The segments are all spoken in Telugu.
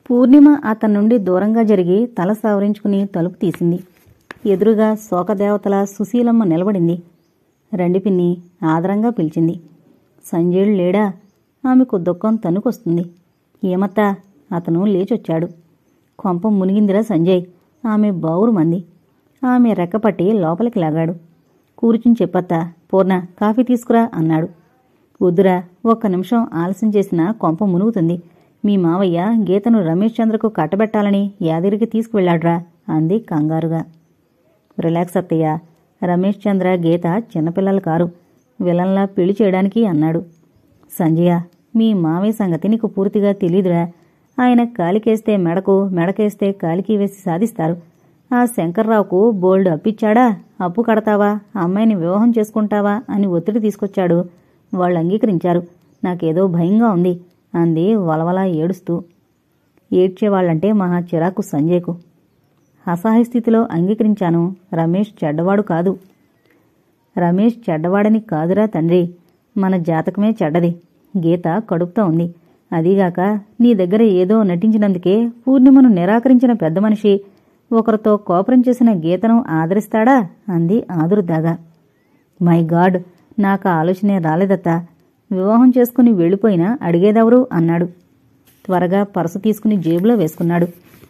పూర్ణిమ అతని నుండి దూరంగా జరిగి తల సవరించుకుని తలుపు తీసింది ఎదురుగా శోకదేవతల సుశీలమ్మ నిలబడింది రండి పిన్ని ఆదరంగా పిలిచింది సంజయుడు లేడా ఆమెకు దుఃఖం తనుకొస్తుంది ఏమత్తా అతను లేచొచ్చాడు కొంప మునిగిందిరా సంజయ్ ఆమె బావురు మంది ఆమె రెక్కపట్టి లోపలికి లాగాడు కూర్చుని చెప్పత్తా పూర్ణ కాఫీ తీసుకురా అన్నాడు వద్దురా ఒక్క నిమిషం ఆలస్యం చేసినా కొంప మునుగుతుంది మీ మావయ్య గీతను రమేష్ చంద్రకు కట్టబెట్టాలని యాదగిరికి తీసుకువెళ్ళాడ్రా అంది కంగారుగా రిలాక్స్ అత్తయ్య రమేష్ చంద్ర గీత చిన్నపిల్లలు కారు విలన్లా పెళ్లి చేయడానికి అన్నాడు సంజయ మీ మావయ్య సంగతి నీకు పూర్తిగా తెలీదురా ఆయన కాలికేస్తే మెడకు మెడకేస్తే కాలికి వేసి సాధిస్తారు ఆ శంకర్రావుకు బోల్డ్ అప్పిచ్చాడా అప్పు కడతావా అమ్మాయిని వివాహం చేసుకుంటావా అని ఒత్తిడి తీసుకొచ్చాడు వాళ్ళు అంగీకరించారు నాకేదో భయంగా ఉంది అంది వలవలా ఏడుస్తూ ఏడ్చేవాళ్లంటే మహా చిరాకు సంజయ్కు అసహాయ స్థితిలో అంగీకరించాను రమేష్ చెడ్డవాడు కాదు రమేష్ చెడ్డవాడని కాదురా తండ్రి మన జాతకమే చెడ్డది గీత కడుపుతో ఉంది అదీగాక నీ దగ్గర ఏదో నటించినందుకే పూర్ణిమను నిరాకరించిన పెద్ద మనిషి ఒకరితో కోపరం చేసిన గీతను ఆదరిస్తాడా అంది ఆదురుదాగా మై గాడ్ నాకు ఆ ఆలోచనే రాలేదత్తా వివాహం చేసుకుని వెళ్ళిపోయినా అడిగేదెవరు అన్నాడు త్వరగా పరసు తీసుకుని జేబులో వేసుకున్నాడు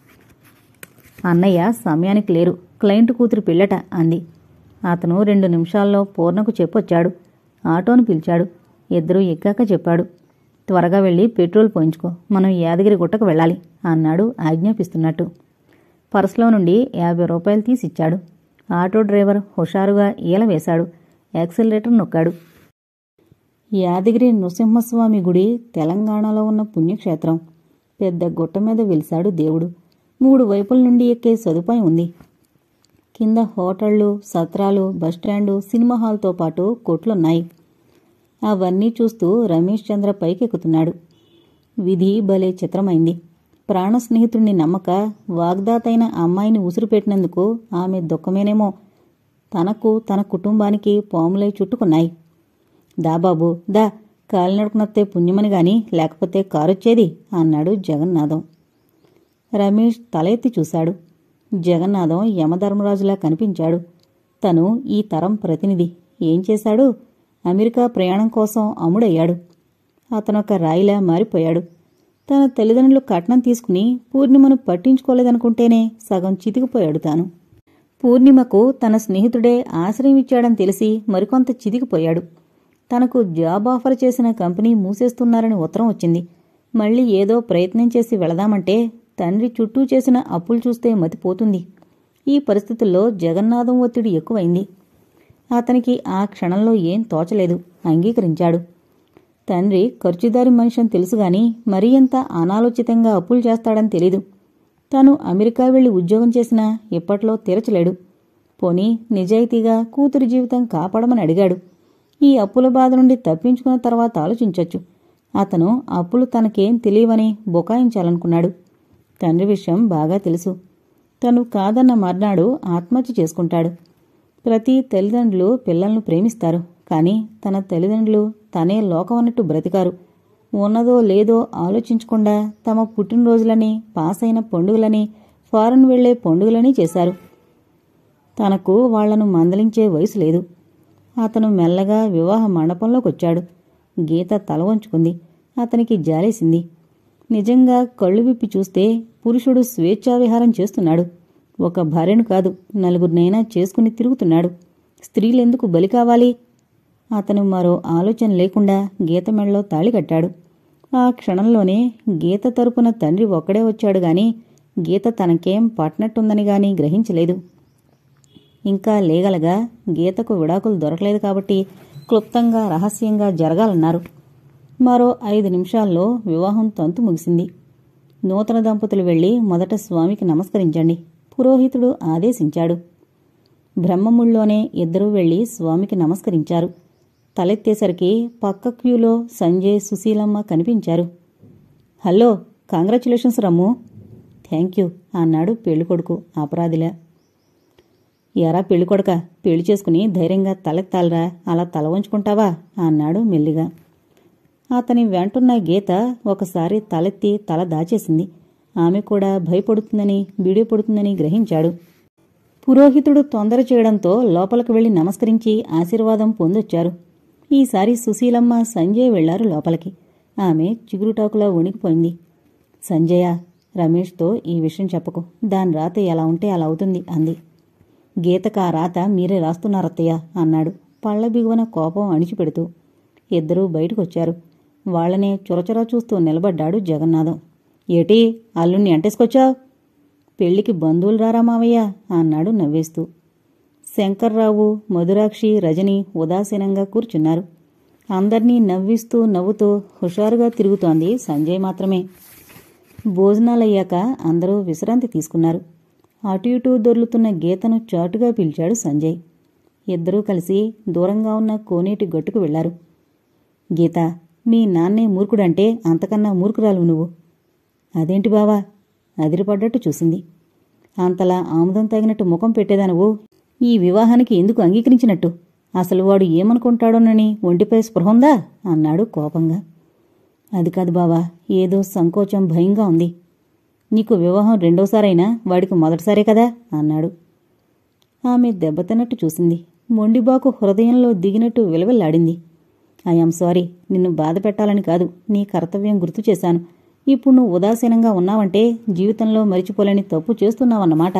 అన్నయ్య సమయానికి లేరు క్లయింట్ కూతురు పిల్లట అంది అతను రెండు నిమిషాల్లో పూర్ణకు చెప్పొచ్చాడు ఆటోను పిలిచాడు ఇద్దరూ ఎక్కాక చెప్పాడు త్వరగా వెళ్ళి పెట్రోల్ పోయించుకో మనం యాదగిరి గుట్టకు వెళ్ళాలి అన్నాడు ఆజ్ఞాపిస్తున్నట్టు పర్సులో నుండి యాభై రూపాయలు తీసిచ్చాడు ఆటో డ్రైవర్ హుషారుగా ఈల వేశాడు యాక్సిలరేటర్ నొక్కాడు యాదగిరి నృసింహస్వామి గుడి తెలంగాణలో ఉన్న పుణ్యక్షేత్రం పెద్ద గుట్ట మీద వెలిశాడు దేవుడు మూడు వైపుల నుండి ఎక్కే సదుపాయం ఉంది కింద హోటళ్లు సత్రాలు బస్టాండు సినిమా హాల్తో పాటు కొట్లున్నాయి అవన్నీ చూస్తూ రమేష్ చంద్ర పైకెక్కుతున్నాడు విధి భలే చిత్రమైంది ప్రాణ స్నేహితుణ్ణి నమ్మక వాగ్దాతైన అమ్మాయిని ఉసురుపెట్టినందుకు ఆమె దుఃఖమేనేమో తనకు తన కుటుంబానికి పాములై చుట్టుకున్నాయి దా బాబు దా కాలినడుకునొత్తే పుణ్యమని గాని లేకపోతే కారొచ్చేది అన్నాడు జగన్నాథం రమేష్ తల ఎత్తి చూశాడు జగన్నాథం యమధర్మరాజులా కనిపించాడు తను ఈ తరం ప్రతినిధి ఏం చేశాడు అమెరికా ప్రయాణం కోసం అమ్ముడయ్యాడు అతనొక రాయిలా మారిపోయాడు తన తల్లిదండ్రులు కట్నం తీసుకుని పూర్ణిమను పట్టించుకోలేదనుకుంటేనే సగం చితికిపోయాడు తాను పూర్ణిమకు తన స్నేహితుడే ఆశ్రయం ఇచ్చాడని తెలిసి మరికొంత చితికిపోయాడు తనకు జాబ్ ఆఫర్ చేసిన కంపెనీ మూసేస్తున్నారని ఉత్తరం వచ్చింది మళ్ళీ ఏదో ప్రయత్నం చేసి వెళదామంటే తండ్రి చుట్టూ చేసిన అప్పులు చూస్తే మతిపోతుంది ఈ పరిస్థితుల్లో జగన్నాథం ఒత్తిడి ఎక్కువైంది అతనికి ఆ క్షణంలో ఏం తోచలేదు అంగీకరించాడు తండ్రి ఖర్చుదారి మనిషి అని తెలుసుగాని మరీ ఎంత అనాలోచితంగా అప్పులు చేస్తాడని తెలీదు తాను అమెరికా వెళ్లి ఉద్యోగం చేసినా ఇప్పట్లో తీరచలేడు పోనీ నిజాయితీగా కూతురి జీవితం కాపాడమని అడిగాడు ఈ అప్పుల బాధ నుండి తప్పించుకున్న తర్వాత ఆలోచించొచ్చు అతను అప్పులు తనకేం తెలియవని బుకాయించాలనుకున్నాడు తండ్రి విషయం బాగా తెలుసు తను కాదన్న మర్నాడు ఆత్మహత్య చేసుకుంటాడు ప్రతి తల్లిదండ్రులు పిల్లలను ప్రేమిస్తారు కానీ తన తల్లిదండ్రులు తనే లోకమన్నట్టు బ్రతికారు ఉన్నదో లేదో ఆలోచించకుండా తమ పుట్టినరోజులని పాస్ అయిన పండుగలని ఫారెన్ వెళ్లే పండుగలని చేశారు తనకు వాళ్లను మందలించే వయసు లేదు అతను మెల్లగా వివాహ మండపంలోకొచ్చాడు గీత తల వంచుకుంది అతనికి జాలేసింది నిజంగా కళ్ళు విప్పి చూస్తే పురుషుడు స్వేచ్ఛావిహారం చేస్తున్నాడు ఒక భార్యను కాదు నలుగురినైనా చేసుకుని తిరుగుతున్నాడు స్త్రీలెందుకు బలి కావాలి అతను మరో ఆలోచన లేకుండా గీత మెడలో తాళి కట్టాడు ఆ క్షణంలోనే గీత తరపున తండ్రి ఒక్కడే వచ్చాడు గాని గీత తనకేం పట్నట్టుందని గాని గ్రహించలేదు ఇంకా లేగలగా గీతకు విడాకులు దొరకలేదు కాబట్టి క్లుప్తంగా రహస్యంగా జరగాలన్నారు మరో ఐదు నిమిషాల్లో వివాహం తంతు ముగిసింది నూతన దంపతులు వెళ్లి మొదట స్వామికి నమస్కరించండి పురోహితుడు ఆదేశించాడు బ్రహ్మముళ్లోనే ఇద్దరూ వెళ్లి స్వామికి నమస్కరించారు తలెత్తేసరికి పక్క క్యూలో సంజయ్ సుశీలమ్మ కనిపించారు హలో కాంగ్రాచులేషన్స్ రమ్ము థ్యాంక్ యూ అన్నాడు పెళ్ళికొడుకు అపరాధిలా ఎరా పెళ్ళికొడక పెళ్లి చేసుకుని ధైర్యంగా తలెత్తాలరా అలా తల వంచుకుంటావా అన్నాడు మెల్లిగా అతని వెంటున్న గీత ఒకసారి తలెత్తి తల దాచేసింది ఆమె కూడా భయపడుతుందని బీడిపడుతుందని గ్రహించాడు పురోహితుడు తొందర చేయడంతో లోపలికి వెళ్లి నమస్కరించి ఆశీర్వాదం పొందొచ్చారు ఈసారి సుశీలమ్మ సంజయ్ వెళ్లారు లోపలికి ఆమె చిగురుటాకులా వణికిపోయింది సంజయ రమేష్తో ఈ విషయం చెప్పకు దాని రాత ఎలా ఉంటే అలా అవుతుంది అంది గీతకు ఆ రాత మీరే రాస్తున్నారత్తయ్య అన్నాడు పళ్ళ బిగువన కోపం అణిచిపెడుతూ ఇద్దరూ బయటకొచ్చారు వాళ్లనే చురచురా చూస్తూ నిలబడ్డాడు జగన్నాథం ఏటి అల్లుణ్ణి అంటేసుకొచ్చావు పెళ్లికి బంధువులు రారా మావయ్య అన్నాడు నవ్వేస్తూ శంకర్రావు మధురాక్షి రజని ఉదాసీనంగా కూర్చున్నారు అందర్నీ నవ్విస్తూ నవ్వుతూ హుషారుగా తిరుగుతోంది సంజయ్ మాత్రమే భోజనాలయ్యాక అందరూ విశ్రాంతి తీసుకున్నారు అటు ఇటు దొర్లుతున్న గీతను చాటుగా పిలిచాడు సంజయ్ ఇద్దరూ కలిసి దూరంగా ఉన్న కోనేటి గట్టుకు వెళ్లారు గీత మీ నాన్నే మూర్ఖుడంటే అంతకన్నా మూర్ఖురాలు నువ్వు అదేంటి బావా అదిరిపడ్డట్టు చూసింది అంతలా ఆముదం తగినట్టు ముఖం పెట్టేదా నువ్వు ఈ వివాహానికి ఎందుకు అంగీకరించినట్టు అసలు వాడు ఏమనుకుంటాడోనని ఒంటిపై స్పృహందా అన్నాడు కోపంగా అది కాదు బావా ఏదో సంకోచం భయంగా ఉంది నీకు వివాహం రెండోసారైనా వాడికి మొదటిసారే కదా అన్నాడు ఆమె దెబ్బతిన్నట్టు చూసింది మొండిబాకు హృదయంలో దిగినట్టు విలవిల్లాడింది ఐఎమ్ సారీ నిన్ను బాధ పెట్టాలని కాదు నీ కర్తవ్యం గుర్తు చేశాను ఇప్పుడు నువ్వు ఉదాసీనంగా ఉన్నావంటే జీవితంలో మరిచిపోలేని తప్పు చేస్తున్నావన్నమాట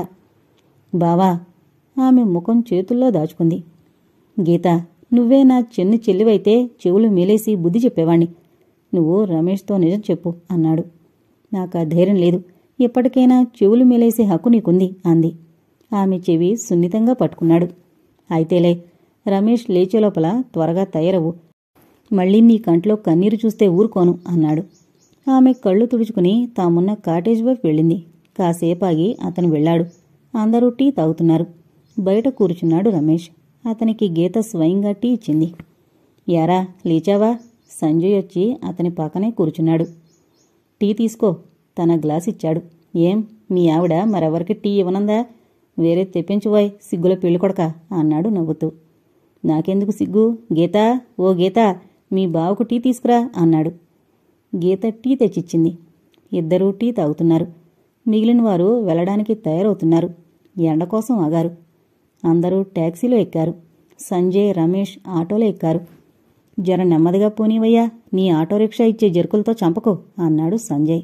బావా ఆమె ముఖం చేతుల్లో దాచుకుంది గీత నువ్వే నా చిన్న చెల్లివైతే చెవులు మేలేసి బుద్ధి చెప్పేవాణ్ణి నువ్వు రమేష్తో నిజం చెప్పు అన్నాడు నాకు ఆ ధైర్యం లేదు ఎప్పటికైనా చెవులు మేలేసే హక్కు నీకుంది అంది ఆమె చెవి సున్నితంగా పట్టుకున్నాడు అయితేలే రమేష్ లేచే లోపల త్వరగా తయారవు మళ్ళీ నీ కంట్లో కన్నీరు చూస్తే ఊరుకోను అన్నాడు ఆమె కళ్ళు తుడుచుకుని తామున్న కాటేజ్ వైపు వెళ్ళింది కాసేపాగి అతను వెళ్ళాడు అందరూ టీ తాగుతున్నారు బయట కూర్చున్నాడు రమేష్ అతనికి గీత స్వయంగా టీ ఇచ్చింది యారా లేచావా సంజయ్ వచ్చి అతని పక్కనే కూర్చున్నాడు టీ తీసుకో తన గ్లాస్ ఇచ్చాడు ఏం మీ ఆవిడ మరెవరికి టీ ఇవ్వనందా వేరే తెప్పించువాయ్ సిగ్గుల పెళ్లి కొడక అన్నాడు నవ్వుతూ నాకెందుకు సిగ్గు గీతా ఓ గీతా మీ బావకు టీ తీసుకురా అన్నాడు గీత టీ తెచ్చిచ్చింది ఇద్దరూ టీ తాగుతున్నారు మిగిలిన వారు వెళ్ళడానికి తయారవుతున్నారు ఎండ కోసం ఆగారు అందరూ ట్యాక్సీలో ఎక్కారు సంజయ్ రమేష్ ఆటోలో ఎక్కారు జర నెమ్మదిగా పోనీవయ్యా నీ ఆటో రిక్షా ఇచ్చే జరుకులతో చంపకు అన్నాడు సంజయ్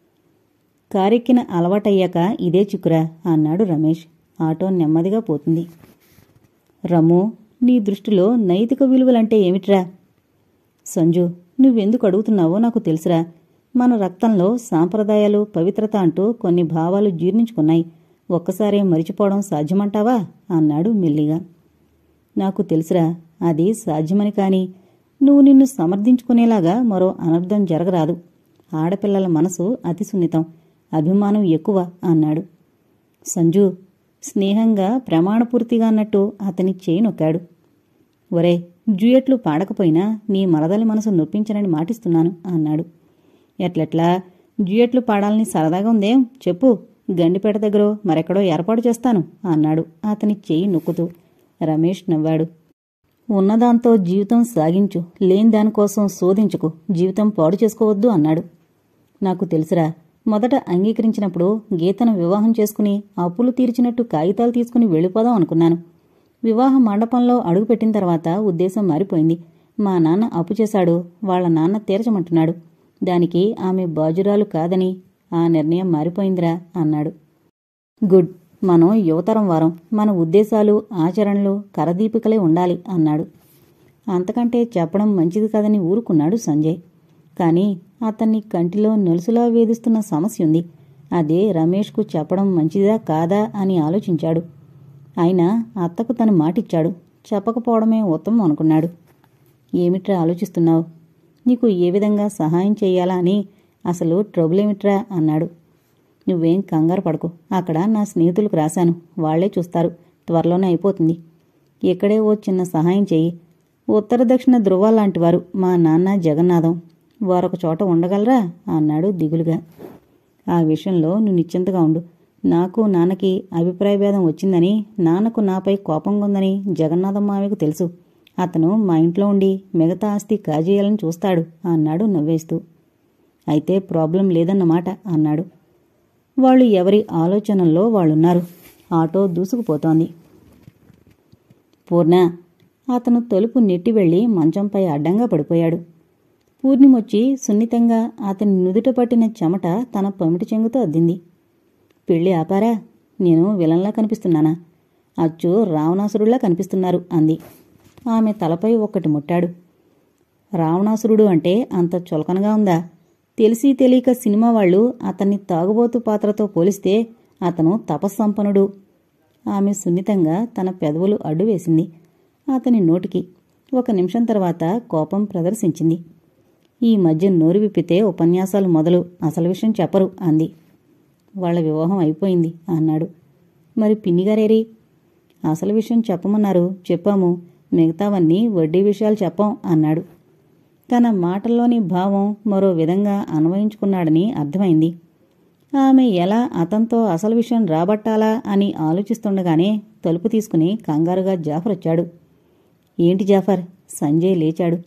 కారెక్కిన అలవాటయ్యాక ఇదే చిక్కురా అన్నాడు రమేష్ ఆటో నెమ్మదిగా పోతుంది రమ్ము నీ దృష్టిలో నైతిక విలువలంటే ఏమిట్రా సంజు నువ్వెందుకు అడుగుతున్నావో నాకు తెలుసురా మన రక్తంలో సాంప్రదాయాలు పవిత్రత అంటూ కొన్ని భావాలు జీర్ణించుకున్నాయి ఒక్కసారే మరిచిపోవడం సాధ్యమంటావా అన్నాడు మెల్లిగా నాకు తెలుసురా అది సాధ్యమని కాని నువ్వు నిన్ను సమర్థించుకునేలాగా మరో అనర్థం జరగరాదు ఆడపిల్లల మనసు అతి సున్నితం అభిమానం ఎక్కువ అన్నాడు సంజు స్నేహంగా ప్రమాణపూర్తిగా అన్నట్టు అతని చేయి నొక్కాడు ఒరే జూయట్లు పాడకపోయినా నీ మరదలి మనసు నొప్పించనని మాటిస్తున్నాను అన్నాడు ఎట్లెట్లా జూయట్లు పాడాలని సరదాగా ఉందేం చెప్పు గండిపేట దగ్గర మరెక్కడో ఏర్పాటు చేస్తాను అన్నాడు అతని చెయ్యి నొక్కుతూ రమేష్ నవ్వాడు ఉన్నదాంతో జీవితం సాగించు లేని దానికోసం శోధించుకు జీవితం పాడు చేసుకోవద్దు అన్నాడు నాకు తెలుసురా మొదట అంగీకరించినప్పుడు గీతను వివాహం చేసుకుని అప్పులు తీర్చినట్టు కాగితాలు తీసుకుని వెళ్ళిపోదాం అనుకున్నాను వివాహ మండపంలో అడుగుపెట్టిన తర్వాత ఉద్దేశం మారిపోయింది మా నాన్న అప్పు చేశాడు వాళ్ళ నాన్న తీర్చమంటున్నాడు దానికి ఆమె బాజురాలు కాదని ఆ నిర్ణయం మారిపోయిందిరా అన్నాడు గుడ్ మనం యువతరం వారం మన ఉద్దేశాలు ఆచరణలు కరదీపికలే ఉండాలి అన్నాడు అంతకంటే చెప్పడం మంచిది కాదని ఊరుకున్నాడు సంజయ్ కానీ అతన్ని కంటిలో నలుసులా వేధిస్తున్న సమస్య ఉంది అదే రమేష్కు చెప్పడం మంచిదా కాదా అని ఆలోచించాడు అయినా అత్తకు తను మాటిచ్చాడు చెప్పకపోవడమే ఉత్తమం అనుకున్నాడు ఏమిట్రా ఆలోచిస్తున్నావు నీకు ఏ విధంగా సహాయం చెయ్యాలా అని అసలు ట్రబుల్ ఏమిట్రా అన్నాడు నువ్వేం కంగారు పడకు అక్కడ నా స్నేహితులకు రాశాను వాళ్లే చూస్తారు త్వరలోనే అయిపోతుంది ఇక్కడే ఓ చిన్న సహాయం చెయ్యి ఉత్తర దక్షిణ ధృవాలాంటి వారు మా నాన్న జగన్నాథం వారొక చోట ఉండగలరా అన్నాడు దిగులుగా ఆ విషయంలో నువ్వు నిశ్చింతగా ఉండు నాకు నాన్నకి అభిప్రాయ భేదం వచ్చిందని నాన్నకు నాపై కోపంగా ఉందని జగన్నాథం మావయ్యకు తెలుసు అతను మా ఇంట్లో ఉండి మిగతా ఆస్తి కాజేయాలని చూస్తాడు అన్నాడు నవ్వేస్తూ అయితే ప్రాబ్లం లేదన్నమాట అన్నాడు వాళ్ళు ఎవరి ఆలోచనల్లో వాళ్ళున్నారు ఆటో దూసుకుపోతోంది పూర్ణ అతను తలుపు నెట్టి వెళ్లి మంచంపై అడ్డంగా పడిపోయాడు పూర్ణిమొచ్చి సున్నితంగా అతని నుదుట పట్టిన చెమట తన పమిటి చెంగుతో అద్దింది పెళ్లి ఆపారా నేను విలన్లా కనిపిస్తున్నానా అచ్చు రావణాసురులా కనిపిస్తున్నారు అంది ఆమె తలపై ఒక్కటి ముట్టాడు రావణాసురుడు అంటే అంత చులకనగా ఉందా తెలిసి తెలియక సినిమా వాళ్ళు అతన్ని తాగుబోతు పాత్రతో పోలిస్తే అతను తపస్సంపన్నుడు ఆమె సున్నితంగా తన పెదవులు అడ్డు వేసింది అతని నోటికి ఒక నిమిషం తర్వాత కోపం ప్రదర్శించింది ఈ మధ్య నోరు విప్పితే ఉపన్యాసాలు మొదలు అసలు విషయం చెప్పరు అంది వాళ్ళ వివాహం అయిపోయింది అన్నాడు మరి పిన్నిగారేరి అసలు విషయం చెప్పమన్నారు చెప్పాము మిగతావన్నీ వడ్డీ విషయాలు చెప్పాం అన్నాడు తన మాటల్లోని భావం మరో విధంగా అన్వయించుకున్నాడని అర్థమైంది ఆమె ఎలా అతనితో అసలు విషయం రాబట్టాలా అని ఆలోచిస్తుండగానే తలుపు తీసుకుని కంగారుగా జాఫర్ వచ్చాడు ఏంటి జాఫర్ సంజయ్ లేచాడు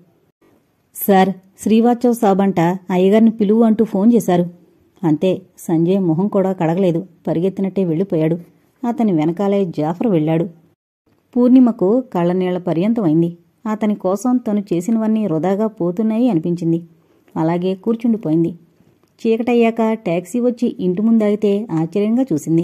సార్ శ్రీవాత్సవ్ సాబంట అయ్యగారిని పిలువు అంటూ ఫోన్ చేశారు అంతే సంజయ్ మొహం కూడా కడగలేదు పరిగెత్తినట్టే వెళ్ళిపోయాడు అతని వెనకాలే జాఫర్ వెళ్ళాడు పూర్ణిమకు కళ్ళనీళ్ల పర్యంతమైంది అతని కోసం తను చేసినవన్నీ వృధాగా పోతున్నాయి అనిపించింది అలాగే కూర్చుండిపోయింది చీకటయ్యాక టాక్సీ వచ్చి ఇంటి ముందాగితే ఆశ్చర్యంగా చూసింది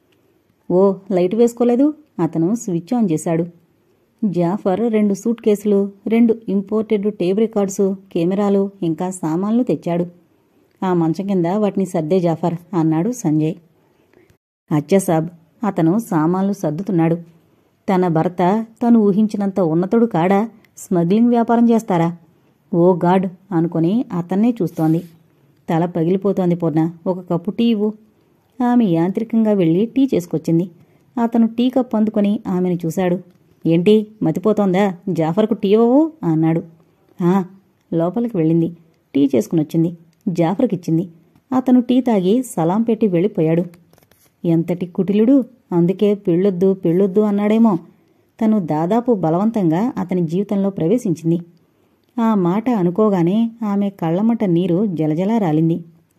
ఓ లైట్ వేసుకోలేదు అతను స్విచ్ ఆన్ చేశాడు జాఫర్ రెండు సూట్ కేసులు రెండు ఇంపోర్టెడ్ టేప్ రికార్డ్స్ కెమెరాలు ఇంకా సామాన్లు తెచ్చాడు ఆ మంచం కింద వాటిని సర్దే జాఫర్ అన్నాడు సంజయ్ అచ్చా సాబ్ అతను సామాన్లు సర్దుతున్నాడు తన భర్త తను ఊహించినంత ఉన్నతుడు కాడా స్మగ్లింగ్ వ్యాపారం చేస్తారా ఓ గాడ్ అనుకుని అతన్నే చూస్తోంది తల పగిలిపోతోంది పూర్ణ ఒక కప్పు టీ ఇవ్వు ఆమె యాంత్రికంగా వెళ్ళి టీ చేసుకొచ్చింది అతను టీ కప్ అందుకొని ఆమెను చూశాడు ఏంటి మతిపోతోందా జాఫర్కు టీ ఇవ్వవు అన్నాడు ఆ లోపలికి వెళ్ళింది టీ చేసుకునొచ్చింది జాఫర్కిచ్చింది అతను టీ తాగి సలాం పెట్టి వెళ్ళిపోయాడు ఎంతటి కుటిలుడు అందుకే పెళ్ళొద్దు పెళ్ళొద్దు అన్నాడేమో తను దాదాపు బలవంతంగా అతని జీవితంలో ప్రవేశించింది ఆ మాట అనుకోగానే ఆమె కళ్ళమట నీరు జలజలా రాలింది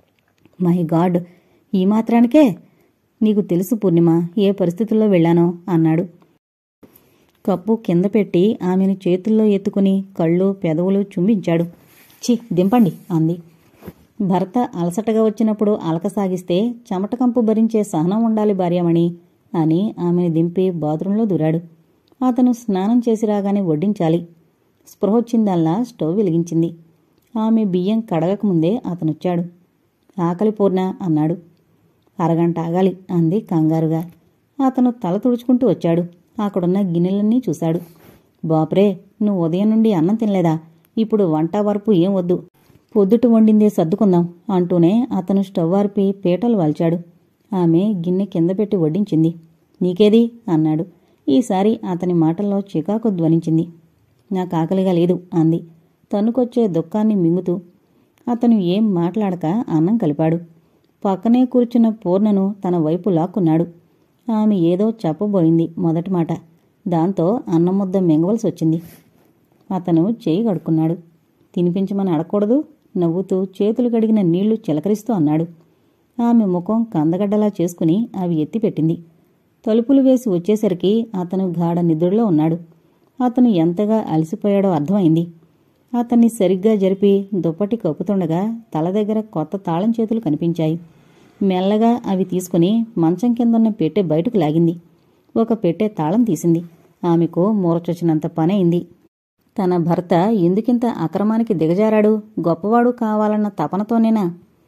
మై గాడ్ ఈ మాత్రానికే నీకు తెలుసు పూర్ణిమ ఏ పరిస్థితుల్లో వెళ్ళానో అన్నాడు కప్పు కింద పెట్టి ఆమెను చేతుల్లో ఎత్తుకుని కళ్ళు పెదవులు చుంబించాడు చి దింపండి అంది భర్త అలసటగా వచ్చినప్పుడు అలక సాగిస్తే చెమటకంపు భరించే సహనం ఉండాలి భార్యమణి అని ఆమెను దింపి బాత్రూంలో దూరాడు అతను స్నానం చేసి రాగానే వడ్డించాలి స్పృహొచ్చిందల్లా స్టవ్ వెలిగించింది ఆమె బియ్యం కడగకముందే అతనొచ్చాడు ఆకలి పూర్ణ అన్నాడు అరగంట ఆగాలి అంది కంగారుగా అతను తల తుడుచుకుంటూ వచ్చాడు అక్కడున్న గిన్నెలన్నీ చూశాడు బాప్రే నువ్వు ఉదయం నుండి అన్నం తినలేదా ఇప్పుడు వంట వరపు ఏం వద్దు పొద్దుట వండిందే సర్దుకుందాం అంటూనే అతను స్టవ్ ఆర్పి పీటలు వాల్చాడు ఆమె గిన్నె కింద పెట్టి వడ్డించింది నీకేది అన్నాడు ఈసారి అతని మాటల్లో చికాకు ధ్వనించింది నాకు ఆకలిగా లేదు అంది తన్నుకొచ్చే దుఃఖాన్ని మింగుతూ అతను ఏం మాట్లాడక అన్నం కలిపాడు పక్కనే కూర్చున్న పూర్ణను తన వైపు లాక్కున్నాడు ఆమె ఏదో చెప్పబోయింది మొదటి మాట దాంతో అన్నం ముద్ద మింగవలసి వచ్చింది అతను చేయి కడుక్కున్నాడు తినిపించమని అడగకూడదు నవ్వుతూ చేతులు కడిగిన నీళ్లు చిలకరిస్తూ అన్నాడు ఆమె ముఖం కందగడ్డలా చేసుకుని అవి ఎత్తిపెట్టింది తలుపులు వేసి వచ్చేసరికి అతను గాఢ నిద్రలో ఉన్నాడు అతను ఎంతగా అలసిపోయాడో అర్థమైంది అతన్ని సరిగ్గా జరిపి దుప్పటి కప్పుతుండగా తల దగ్గర కొత్త తాళం చేతులు కనిపించాయి మెల్లగా అవి తీసుకుని మంచం కిందున్న పెట్టె బయటకు లాగింది ఒక పెట్టె తాళం తీసింది ఆమెకు మూర్చొచ్చినంత పనైంది తన భర్త ఎందుకింత అక్రమానికి దిగజారాడు గొప్పవాడు కావాలన్న తపనతోనేనా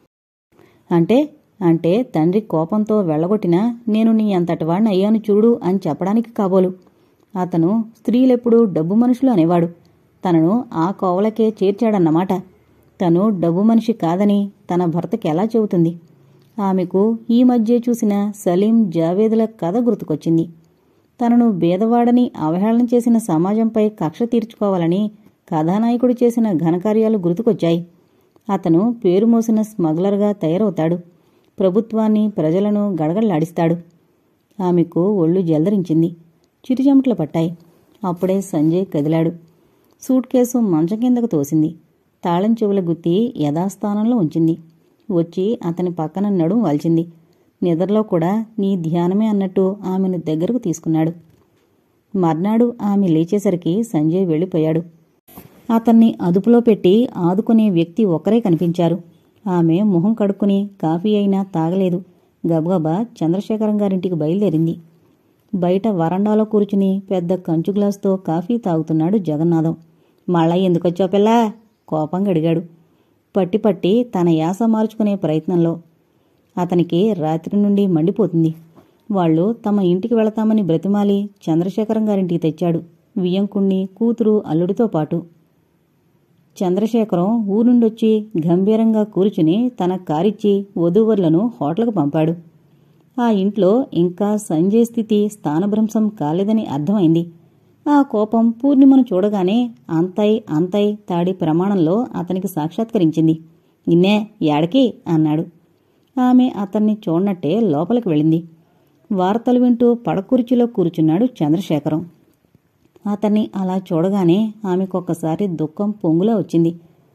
అంటే అంటే తండ్రి కోపంతో వెళ్ళగొట్టినా నేను నీ అంతటివాణ్ణి అయ్యాను చూడు అని చెప్పడానికి కాబోలు అతను స్త్రీలెప్పుడూ డబ్బు మనుషులు అనేవాడు తనను ఆ కోవలకే చేర్చాడన్నమాట తను డబ్బు మనిషి కాదని తన భర్తకి ఎలా చెబుతుంది ఆమెకు ఈ మధ్య చూసిన సలీం జావేదుల కథ గుర్తుకొచ్చింది తనను బేదవాడని అవహేళన చేసిన సమాజంపై కక్ష తీర్చుకోవాలని కథానాయకుడు చేసిన ఘనకార్యాలు గుర్తుకొచ్చాయి అతను పేరు మోసిన స్మగ్లర్గా తయారవుతాడు ప్రభుత్వాన్ని ప్రజలను గడగడలాడిస్తాడు ఆమెకు ఒళ్ళు జలదరించింది చిరుచెమటలు పట్టాయి అప్పుడే సంజయ్ కదిలాడు సూట్ కేసు మంచం కిందకు తోసింది తాళం చెవుల గుత్తి యథాస్థానంలో ఉంచింది వచ్చి అతని పక్కన నడుం వాల్చింది నిద్రలో కూడా నీ ధ్యానమే అన్నట్టు ఆమెను దగ్గరకు తీసుకున్నాడు మర్నాడు ఆమె లేచేసరికి సంజయ్ వెళ్ళిపోయాడు అతన్ని అదుపులో పెట్టి ఆదుకునే వ్యక్తి ఒకరే కనిపించారు ఆమె మొహం కడుక్కుని కాఫీ అయినా తాగలేదు గబగబా చంద్రశేఖరం గారింటికి బయలుదేరింది బయట వరండాలో కూర్చుని పెద్ద కంచు గ్లాసుతో కాఫీ తాగుతున్నాడు జగన్నాథం మళ్ళా ఎందుకొచ్చావు పిల్లా కోపంగా అడిగాడు పట్టి పట్టి తన యాస మార్చుకునే ప్రయత్నంలో అతనికి రాత్రి నుండి మండిపోతుంది వాళ్ళు తమ ఇంటికి వెళతామని బ్రతిమాలి చంద్రశేఖరం గారింటికి తెచ్చాడు వియ్యంకుణ్ణి కూతురు అల్లుడితో పాటు చంద్రశేఖరం ఊరుండొచ్చి గంభీరంగా కూర్చుని తన కారిచ్చి వధూవరులను హోటల్కు పంపాడు ఆ ఇంట్లో ఇంకా సంజయ్ స్థితి స్థానభ్రంశం కాలేదని అర్థమైంది ఆ కోపం పూర్ణిమను చూడగానే అంతై అంతై తాడి ప్రమాణంలో అతనికి సాక్షాత్కరించింది నిన్నే యాడకి అన్నాడు ఆమె అతన్ని చూడనట్టే లోపలికి వెళ్ళింది వార్తలు వింటూ పడకుర్చీలో కూర్చున్నాడు చంద్రశేఖరం అతన్ని అలా చూడగానే ఆమెకొక్కసారి దుఃఖం పొంగులా వచ్చింది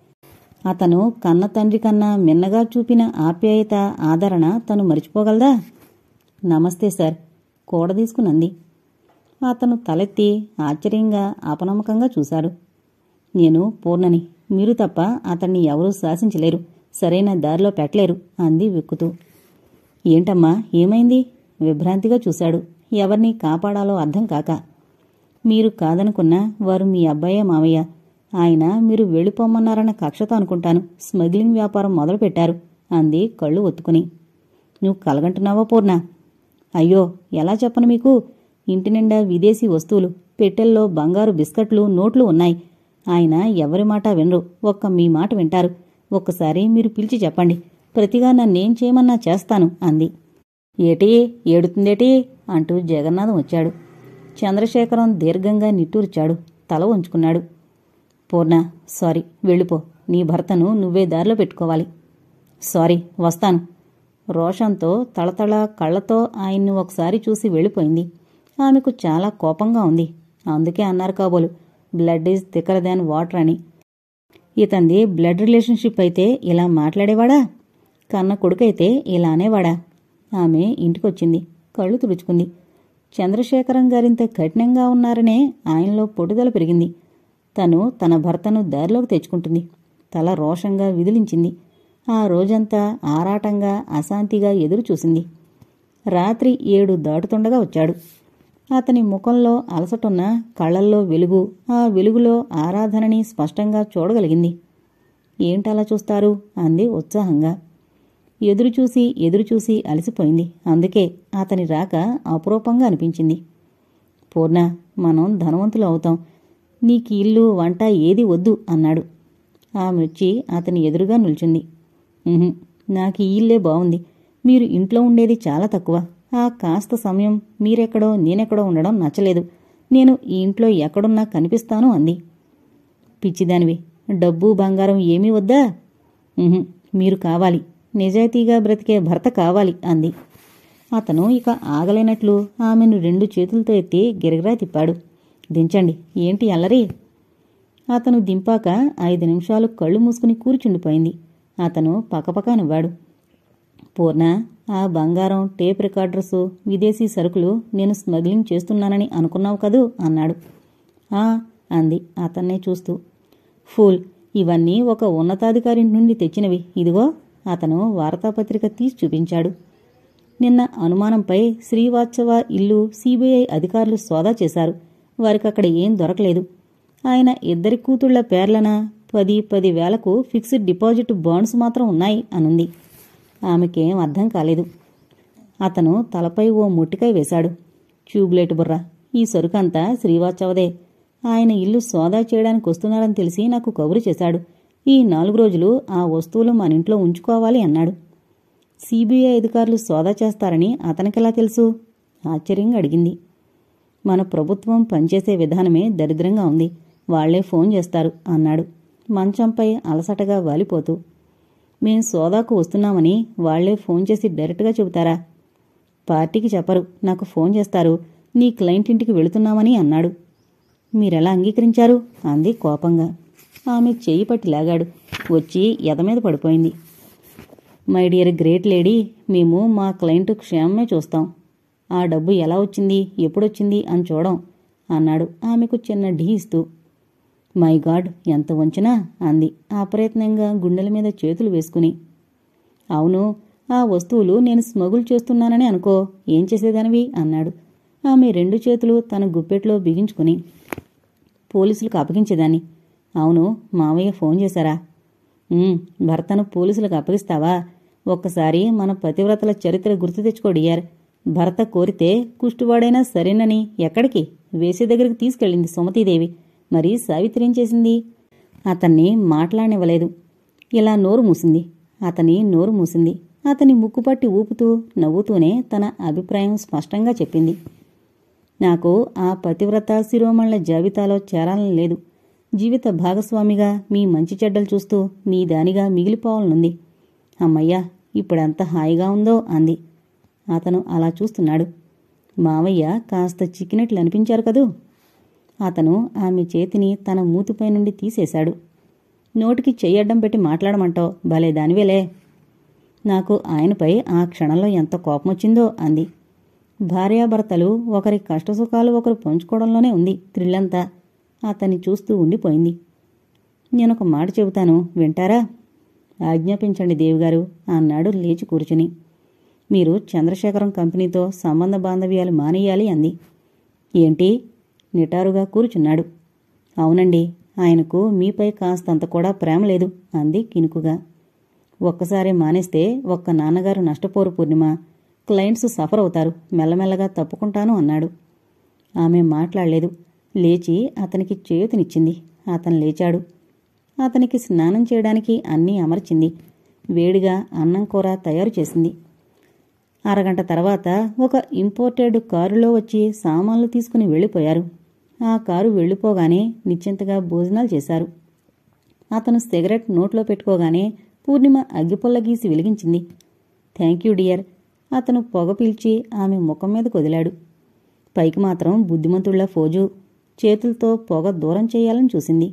అతను కన్న తండ్రి కన్నా మిన్నగా చూపిన ఆప్యాయత ఆదరణ తను మరిచిపోగలదా నమస్తే సార్ కూడదీసుకునంది అతను తలెత్తి ఆశ్చర్యంగా అపనమ్మకంగా చూశాడు నేను పూర్ణని మీరు తప్ప అతన్ని ఎవరూ శాసించలేరు సరైన దారిలో పెట్టలేరు అంది వెక్కుతూ ఏంటమ్మా ఏమైంది విభ్రాంతిగా చూశాడు ఎవరిని కాపాడాలో అర్థం కాక మీరు కాదనుకున్నా వారు మీ అబ్బాయే మావయ్య ఆయన మీరు వెళ్ళిపోమన్నారన్న కక్షతో అనుకుంటాను స్మగ్లింగ్ వ్యాపారం మొదలుపెట్టారు అంది కళ్ళు ఒత్తుకుని నువ్వు కలగంటున్నావా పూర్ణ అయ్యో ఎలా చెప్పను మీకు ఇంటి నిండా విదేశీ వస్తువులు పెట్టెల్లో బంగారు బిస్కట్లు నోట్లు ఉన్నాయి ఆయన ఎవరి మాట వినరు ఒక్క మీ మాట వింటారు ఒక్కసారి మీరు పిలిచి చెప్పండి ప్రతిగా నన్నేం చేయమన్నా చేస్తాను అంది ఏటి ఏడుతుందేటి అంటూ జగన్నాథం వచ్చాడు చంద్రశేఖరం దీర్ఘంగా నిట్టూర్చాడు తల ఉంచుకున్నాడు పూర్ణ సారీ వెళ్ళిపో నీ భర్తను నువ్వే దారిలో పెట్టుకోవాలి సారీ వస్తాను రోషంతో తళతళ కళ్ళతో ఆయన్ని ఒకసారి చూసి వెళ్ళిపోయింది ఆమెకు చాలా కోపంగా ఉంది అందుకే అన్నారు కాబోలు blood is thicker than water అని ఇతంది బ్లడ్ రిలేషన్షిప్ అయితే ఇలా మాట్లాడేవాడా కన్న కొడుకైతే ఇలా అనేవాడా ఆమె ఇంటికొచ్చింది కళ్ళు తుడుచుకుంది చంద్రశేఖరం గారింత కఠినంగా ఉన్నారనే ఆయనలో పొట్టుదల పెరిగింది తను తన భర్తను దారిలోకి తెచ్చుకుంటుంది తల రోషంగా విదిలించింది ఆ రోజంతా ఆరాటంగా అశాంతిగా ఎదురు చూసింది రాత్రి ఏడు దాటుతుండగా వచ్చాడు అతని ముఖంలో అలసటున్న కళ్ళల్లో వెలుగు ఆ వెలుగులో ఆరాధనని స్పష్టంగా చూడగలిగింది ఏంటలా చూస్తారు అంది ఉత్సాహంగా ఎదురుచూసి ఎదురుచూసి అలసిపోయింది అందుకే అతని రాక అపురూపంగా అనిపించింది పూర్ణ మనం ధనవంతులు అవుతాం నీకు ఇల్లు వంట ఏది వద్దు అన్నాడు ఆమె వచ్చి అతని ఎదురుగా నిల్చుంది "ఉహుం, నాకు ఈ ఇల్లే బాగుంది మీరు ఇంట్లో ఉండేది చాలా తక్కువ ఆ కాస్త సమయం మీరెక్కడో నేనెక్కడో ఉండడం నచ్చలేదు నేను ఈ ఇంట్లో ఎక్కడున్నా కనిపిస్తాను అంది పిచ్చిదానివి డబ్బు బంగారం ఏమీ వద్దా "ఉహుం, మీరు కావాలి నిజాయితీగా బ్రతికే భర్త కావాలి అంది అతను ఇక ఆగలేనట్లు ఆమెను రెండు చేతులతో ఎత్తి గిరగిరా తిప్పాడు దించండి ఏంటి అల్లరి అతను దింపాక ఐదు నిమిషాలు కళ్ళు మూసుకుని కూర్చుండిపోయింది అతను పకపక నవ్వాడు పూర్ణ ఆ బంగారం టేప్ రికార్డర్సు విదేశీ సరుకులు నేను స్మగ్లింగ్ చేస్తున్నానని అనుకున్నావు కదూ అన్నాడు ఆ అంది అతన్నే చూస్తూ ఫూల్ ఇవన్నీ ఒక ఉన్నతాధికారి నుండి తెచ్చినవి ఇదిగో అతను వార్తాపత్రిక తీసి చూపించాడు నిన్న అనుమానంపై శ్రీవాత్సవ ఇల్లు సిబిఐ అధికారులు సోదా చేశారు వారికక్కడ ఏం దొరకలేదు ఆయన ఇద్దరి కూతుళ్ల పేర్లన పది పది వేలకు ఫిక్స్డ్ డిపాజిట్ బాండ్స్ మాత్రం ఉన్నాయి అనుంది ఆమెకేం అర్థం కాలేదు అతను తలపై ఓ ముట్టికాయ వేశాడు ట్యూబ్లైట్ బుర్ర ఈ సరుకంతా శ్రీవాత్సవదే ఆయన ఇల్లు సోదా చేయడానికి వస్తున్నారని తెలిసి నాకు కబురు చేశాడు ఈ నాలుగు రోజులు ఆ వస్తువులు మన ఇంట్లో ఉంచుకోవాలి అన్నాడు సిబిఐ అధికారులు సోదా చేస్తారని అతనికెలా తెలుసు ఆశ్చర్యంగా అడిగింది మన ప్రభుత్వం పనిచేసే విధానమే దరిద్రంగా ఉంది వాళ్లే ఫోన్ చేస్తారు అన్నాడు మంచంపై అలసటగా వాలిపోతూ మేం సోదాకు వస్తున్నామని వాళ్లే ఫోన్ చేసి డైరెక్ట్గా చెబుతారా పార్టీకి చెప్పరు నాకు ఫోన్ చేస్తారు నీ క్లయింట్ ఇంటికి వెళుతున్నామని అన్నాడు మీరెలా అంగీకరించారు అంది కోపంగా ఆమె చెయ్యి పట్టి లాగాడు వచ్చి ఎదమీద పడిపోయింది మై డియర్ గ్రేట్ లేడీ మేము మా క్లయింట్ క్షేమమే చూస్తాం ఆ డబ్బు ఎలా వచ్చింది ఎప్పుడొచ్చింది అని చూడం అన్నాడు ఆమెకు చిన్న ఢీ ఇస్తూ మై గాడ్ ఎంత వంచినా అంది అప్రయత్నంగా గుండెల మీద చేతులు వేసుకుని అవును ఆ వస్తువులు నేను స్మగుల్ చేస్తున్నానని అనుకో ఏం చేసేదానివి అన్నాడు ఆమె రెండు చేతులు తన గుప్పెట్లో బిగించుకుని పోలీసులకు అప్పగించేదాన్ని అవును మావయ్య ఫోన్ చేశారా "ఉమ్, భర్తను పోలీసులకు అప్పగిస్తావా ఒక్కసారి మన పతివ్రతల చరిత్ర గుర్తు తెచ్చుకోడియార్ భర్త కోరితే కుష్టువాడైనా సరేనని ఎక్కడికి వేసే దగ్గరికి తీసుకెళ్ళింది సుమతీదేవి మరి సావిత్రి ఏం చేసింది అతన్ని మాట్లాడనివ్వలేదు ఇలా నోరు మూసింది అతని నోరు మూసింది అతని ముక్కుపట్టి ఊపుతూ నవ్వుతూనే తన అభిప్రాయం స్పష్టంగా చెప్పింది నాకు ఆ పతివ్రత శిరోమణుల జాబితాలో చేరాలని లేదు జీవిత భాగస్వామిగా మీ మంచి చెడ్డలు చూస్తూ నీ దానిగా మిగిలిపోవాలనుంది అమ్మయ్యా ఇప్పుడెంత హాయిగా ఉందో అంది అతను అలా చూస్తున్నాడు మావయ్య కాస్త చిక్కినట్లు అనిపించారు కదూ అతను ఆమె చేతిని తన మూతిపై నుండి తీసేశాడు నోటికి చెయ్యడ్డం పెట్టి మాట్లాడమంటావు భలే దానివేలే నాకు ఆయనపై ఆ క్షణంలో ఎంత కోపమొచ్చిందో అంది భార్యాభర్తలు ఒకరి కష్టసుఖాలు ఒకరు పంచుకోవడంలోనే ఉంది థ్రిల్లంతా అతన్ని చూస్తూ ఉండిపోయింది నేనొక మాట చెబుతాను వింటారా ఆజ్ఞాపించండి దేవిగారు అన్నాడు లేచి కూర్చుని మీరు చంద్రశేఖరం కంపెనీతో సంబంధ బాంధవ్యాలు మానేయాలి అంది ఏంటి నిటారుగా కూర్చున్నాడు అవునండి ఆయనకు మీపై కాస్తంత కూడా ప్రేమ లేదు అంది కినుకుగా ఒక్కసారి మానేస్తే ఒక్క నాన్నగారు నష్టపోరు పూర్ణిమ క్లయింట్స్ సఫర్ అవుతారు మెల్లమెల్లగా తప్పుకుంటాను అన్నాడు ఆమె మాట్లాడలేదు లేచి అతనికి చేతునిచ్చింది అతను లేచాడు అతనికి స్నానం చేయడానికి అన్నీ అమర్చింది వేడిగా అన్నం కూర తయారు చేసింది అరగంట తర్వాత ఒక ఇంపోర్టెడ్ కారులో వచ్చి సామాన్లు తీసుకుని వెళ్ళిపోయారు ఆ కారు వెళ్ళిపోగానే నిశ్చింతగా భోజనాలు చేశారు అతను సిగరెట్ నోట్లో పెట్టుకోగానే పూర్ణిమ అగ్గిపుల్ల గీసి వెలిగించింది థ్యాంక్ యూ డియర్ అతను పొగ పీల్చి ఆమె ముఖం మీద కొదిలాడు పైకి మాత్రం బుద్ధిమంతుళ్ల ఫోజు చేతులతో పొగ దూరం చేయాలని చూసింది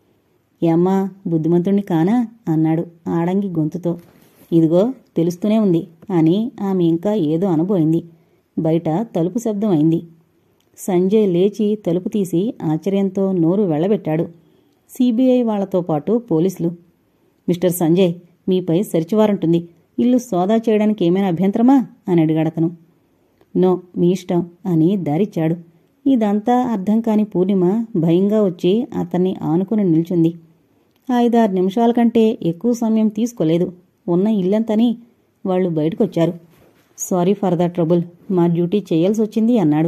ఏమ్మా బుద్ధిమంతుణ్ణి కానా అన్నాడు ఆడంగి గొంతుతో ఇదిగో తెలుస్తూనే ఉంది అని ఆమె ఇంకా ఏదో అనబోయింది బయట తలుపు శబ్దం అయింది సంజయ్ లేచి తలుపు తీసి ఆశ్చర్యంతో నోరు వెళ్ళబెట్టాడు సిబిఐ వాళ్లతో పాటు పోలీసులు మిస్టర్ సంజయ్ మీపై సెర్చ్ వారెంట్ ఉంది ఇల్లు సోదా చేయడానికి ఏమైనా అభ్యంతరమా అని అడిగాడతను నో మీ ఇష్టం అని దారిచ్చాడు ఇదంతా అర్థం కాని పూర్ణిమ భయంగా వచ్చి అతన్ని ఆనుకుని నిల్చుంది ఐదారు నిమిషాల కంటే ఎక్కువ సమయం తీసుకోలేదు ఉన్న ఇల్లంతని వాళ్ళు బయటకొచ్చారు సారీ ఫర్ ద ట్రబుల్ మా డ్యూటీ చేయాల్సి వచ్చింది అన్నాడు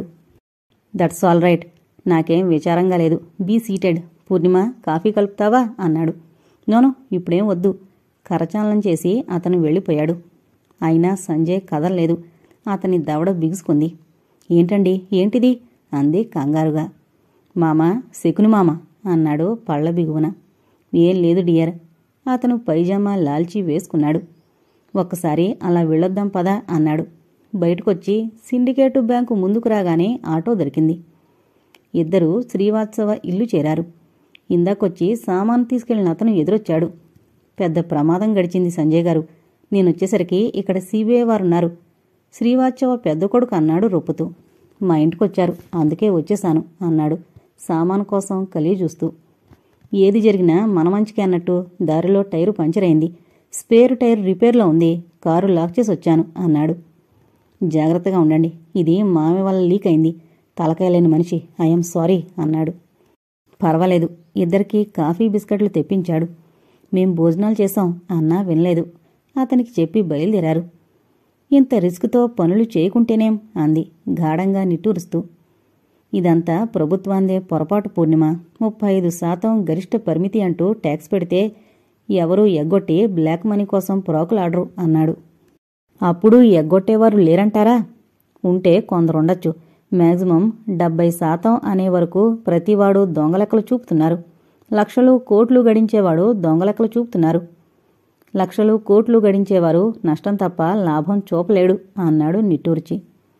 దట్స్ ఆల్ రైట్ నాకేం విచారంగా లేదు బీ సీటెడ్ పూర్ణిమ కాఫీ కలుపుతావా అన్నాడు నోను ఇప్పుడేం వద్దు కరచాలనం చేసి అతను వెళ్ళిపోయాడు అయినా సంజయ్ కదలలేదు అతని దవడ బిగుసుకుంది ఏంటండి ఏంటిది అంది కంగారుగా మామ శకుని మామ అన్నాడు పళ్ళ బిగువన ఏం లేదు డియర్ అతను పైజామా లాల్చి వేసుకున్నాడు ఒక్కసారి అలా వెళ్ళొద్దాం పదా అన్నాడు బయటకొచ్చి సిండికేటు బ్యాంకు ముందుకు రాగానే ఆటో దొరికింది ఇద్దరూ శ్రీవాత్సవ ఇల్లు చేరారు ఇందాకొచ్చి సామాను తీసుకెళ్లిన అతను ఎదురొచ్చాడు పెద్ద ప్రమాదం గడిచింది సంజయ్ గారు నేనొచ్చేసరికి ఇక్కడ సిబిఐ వారున్నారు శ్రీవాత్సవ పెద్ద కొడుకు అన్నాడు రొప్పుతూ మా ఇంటికొచ్చారు అందుకే వచ్చేశాను అన్నాడు సామాను కోసం కలిగి చూస్తూ ఏది జరిగినా మన మంచికే అన్నట్టు దారిలో టైరు పంచర్ అయింది స్పేర్ టైర్ రిపేర్లో ఉంది కారు లాక్ చేసి వచ్చాను అన్నాడు జాగ్రత్తగా ఉండండి ఇది మామి వల్ల లీక్ అయింది తలకాయలేని మనిషి ఐఎమ్ సారీ అన్నాడు పర్వాలేదు ఇద్దరికీ కాఫీ బిస్కెట్లు తెప్పించాడు మేం భోజనాలు చేశాం అన్నా వినలేదు అతనికి చెప్పి బయలుదేరారు ఇంత రిస్క్తో పనులు చేయకుంటేనేం అంది గాఢంగా నిట్టూరుస్తూ ఇదంతా ప్రభుత్వాందే పొరపాటు పూర్ణిమ ముప్పై ఐదు శాతం గరిష్ట పరిమితి అంటూ ట్యాక్స్ పెడితే ఎవరూ ఎగ్గొట్టి బ్లాక్ మనీ కోసం పురాకులాడరు అన్నాడు అప్పుడు ఎగ్గొట్టేవారు లేరంటారా ఉంటే కొందరుండొచ్చు మ్యాక్సిమం డెబ్బై శాతం అనే వరకు ప్రతివాడు దొంగలెక్కలు చూపుతున్నారు లక్షలు కోట్లు గడించేవాడు దొంగలెక్కలు చూపుతున్నారు లక్షలు కోట్లు గడించేవారు నష్టం తప్ప లాభం చూపలేడు అన్నాడు నిట్టూర్చి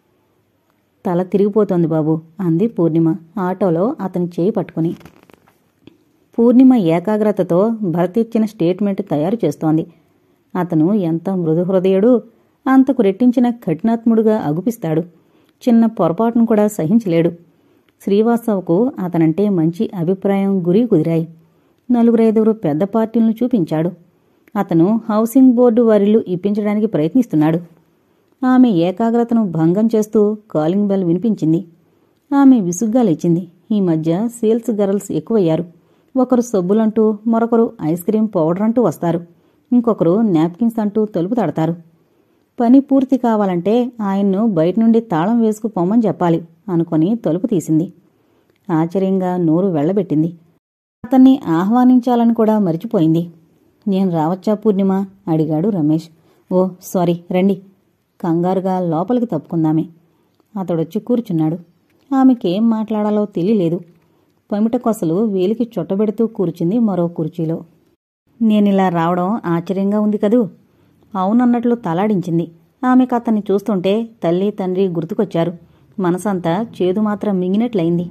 తల తిరిగిపోతోంది బాబు అంది పూర్ణిమ ఆటోలో అతని చేయి పట్టుకుని పూర్ణిమ ఏకాగ్రతతో భరత్ ఇచ్చిన స్టేట్మెంట్ తయారు చేస్తోంది అతను ఎంత మృదు హృదయుడు అంతకు రెట్టించిన కఠినాత్ముడుగా అగుపిస్తాడు చిన్న పొరపాటును కూడా సహించలేడు శ్రీవాస్తవకు అతనంటే మంచి అభిప్రాయం గురి కుదిరాయి నలుగురైదుగురు పెద్ద పార్టీలను చూపించాడు అతను హౌసింగ్ బోర్డు వారిల్లు ఇప్పించడానికి ప్రయత్నిస్తున్నాడు ఆమె ఏకాగ్రతను భంగం చేస్తూ కాలింగ్ బెల్ వినిపించింది ఆమె విసుగ్గా లేచింది ఈ మధ్య సేల్స్ గర్ల్స్ ఎక్కువయ్యారు ఒకరు సబ్బులంటూ మరొకరు ఐస్ క్రీం పౌడర్ అంటూ వస్తారు ఇంకొకరు నాప్కిన్స్ అంటూ తలుపు తడతారు పని పూర్తి కావాలంటే ఆయన్ను బయట నుండి తాళం వేసుకు పొమ్మని చెప్పాలి అనుకొని తలుపు తీసింది ఆశ్చర్యంగా నోరు వెళ్లబెట్టింది అతన్ని ఆహ్వానించాలని కూడా మరిచిపోయింది నేను రావచ్చా పూర్ణిమ అడిగాడు రమేష్ ఓ సారీ రండి కంగారుగా లోపలికి తప్పుకుందామే అతడొచ్చి కూర్చున్నాడు ఆమెకేం మాట్లాడాలో తెలియలేదు పమిట కొసలు వేలికి చుట్టబెడుతూ కూర్చుంది మరో కుర్చీలో నేనిలా రావడం ఆశ్చర్యంగా ఉంది కదూ అవునన్నట్లు తలాడించింది ఆమెకు అతన్ని చూస్తుంటే తల్లి తండ్రి గుర్తుకొచ్చారు మనసంతా చేదు మాత్రం మింగినట్లయింది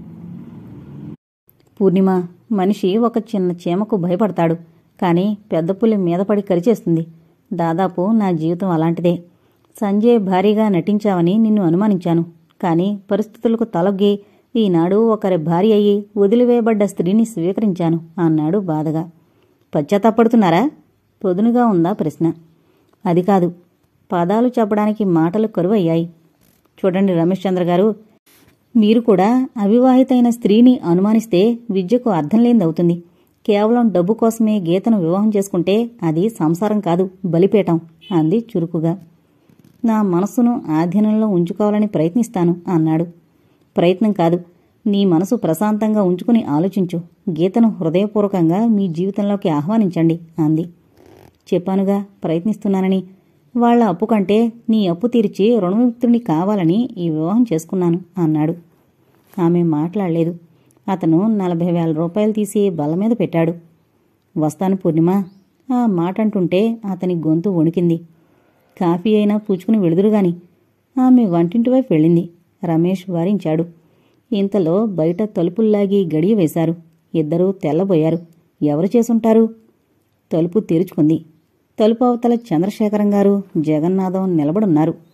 పూర్ణిమ మనిషి ఒక చిన్న చీమకు భయపడతాడు కానీ పెద్ద పులి మీద పడి కరిచేస్తుంది దాదాపు నా జీవితం అలాంటిదే సంజయ్ భారీగా నటించావని నిన్ను అనుమానించాను కానీ పరిస్థితులకు తలొగ్గి ఈనాడు ఒకరి భార్య అయ్యి వదిలివేయబడ్డ స్త్రీని స్వీకరించాను అన్నాడు బాధగా పశ్చాత్తాపడుతున్నారా పొదునుగా ఉందా ప్రశ్న అది కాదు పదాలు చెప్పడానికి మాటలు కరువయ్యాయి చూడండి రమేష్ చంద్ర గారు మీరు కూడా అవివాహితైన స్త్రీని అనుమానిస్తే విద్యకు అర్థం లేనిదవుతుంది కేవలం డబ్బు కోసమే గీతను వివాహం చేసుకుంటే అది సంసారం కాదు బలిపీఠం అంది చురుకుగా నా మనస్సును ఆధీనంలో ఉంచుకోవాలని ప్రయత్నిస్తాను అన్నాడు ప్రయత్నం కాదు నీ మనసు ప్రశాంతంగా ఉంచుకుని ఆలోచించు గీతను హృదయపూర్వకంగా మీ జీవితంలోకి ఆహ్వానించండి అంది చెప్పానుగా ప్రయత్నిస్తున్నానని వాళ్ల అప్పు కంటే నీ అప్పు తీర్చి రుణవిముక్తుడిని కావాలని ఈ వివాహం చేసుకున్నాను అన్నాడు ఆమె మాట్లాడలేదు అతను నలభై వేల రూపాయలు తీసి బల్ల మీద పెట్టాడు వస్తాను పూర్ణిమ ఆ మాట అంటుంటే అతని గొంతు వణికింది కాఫీ అయినా పూచుకుని వెళుదురుగాని ఆమె వంటింటి వైపు వెళ్ళింది రమేష్ వారించాడు ఇంతలో బయట తలుపుల్లాగి గడియ వేశారు ఇద్దరూ తెల్లబోయారు ఎవరు చేసుంటారు తలుపు తెరుచుకుంది తలుపు అవతల చంద్రశేఖరం గారు జగన్నాథం నిలబడున్నారు